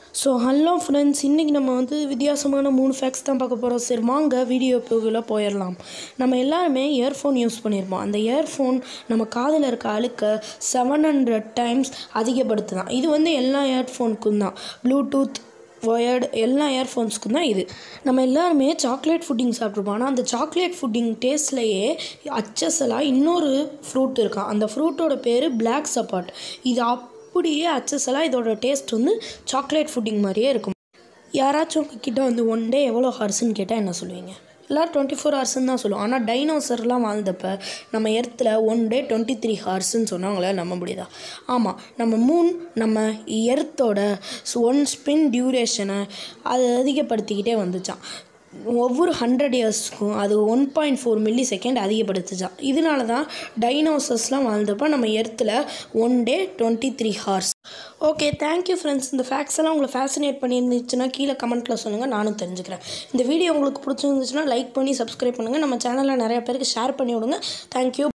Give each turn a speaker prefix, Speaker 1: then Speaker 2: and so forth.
Speaker 1: so hello friends இன்றைக்கி நம்ம வந்து வித்தியாசமான மூணு ஃபேக்ட்ஸ் தான் பார்க்க போகிறோம் சரி வாங்க வீடியோ போகல போயிடலாம் நம்ம எல்லாருமே இயர்ஃபோன் யூஸ் பண்ணியிருப்போம் அந்த இயர்ஃபோன் நம்ம காதில் இருக்க அழுக்க செவன் ஹண்ட்ரட் டைம்ஸ் அதிகப்படுத்துதான் இது வந்து எல்லா இயர்ஃபோனுக்கும் தான் ப்ளூடூத் ஒயர்டு எல்லா இயர்ஃபோன்ஸ்க்கும் தான் இது நம்ம எல்லாருமே சாக்லேட் ஃபுட்டிங் சாப்பிட்ருப்போம் ஆனால் அந்த சாக்லேட் ஃபுட்டிங் டேஸ்ட்லேயே அச்சசலாக இன்னொரு ஃப்ரூட் இருக்கான் அந்த ஃப்ரூட்டோட பேர் பிளாக் சப்பாட் இது அப்படியே அச்சசலாக இதோட டேஸ்ட் வந்து சாக்லேட் ஃபுட்டிங் மாதிரியே இருக்கும் யாராச்சும் உங்ககிட்ட வந்து ஒன் டே எவ்வளோ ஹார்ஸ்ன்னு கேட்டால் என்ன சொல்லுவீங்க எல்லோரும் டுவெண்ட்டி ஃபோர் ஹவர்ஸ்ன்னு தான் சொல்லுவோம் ஆனால் டைனோசர்லாம் வாழ்ந்தப்ப நம்ம எர்த்தில் ஒன் டே டுவெண்ட்டி த்ரீ ஹார்ஸ்ன்னு சொன்னாங்களே நம்ப முடியுதா ஆமாம் நம்ம மூன் நம்ம எர்த்தோட ஒன் ஸ்பின் டியூரேஷனை அது அதிகப்படுத்திக்கிட்டே வந்துச்சான் ஒவ்வொரு ஹண்ட்ரட் இயர்ஸ்க்கும் அது one point four milli second அதிகப்படுத்துச்சான் இதனால தான் டைனோசர்ஸ்லாம் வாழ்ந்தப்போ நம்ம எர்த்தில் one day twenty three hours okay thank you friends இந்த ஃபேக்ட்ஸ் எல்லாம் உங்களை ஃபேசினேட் பண்ணியிருந்துச்சுன்னா கீழே கமெண்ட்டில் சொல்லுங்கள் நானும் தெரிஞ்சுக்கிறேன் இந்த வீடியோ உங்களுக்கு பிடிச்சிருந்துச்சுன்னா லைக் பண்ணி சப்ஸ்கிரைப் பண்ணுங்கள் நம்ம சேனலில் நிறைய பேருக்கு ஷேர் பண்ணி விடுங்க தேங்க்யூ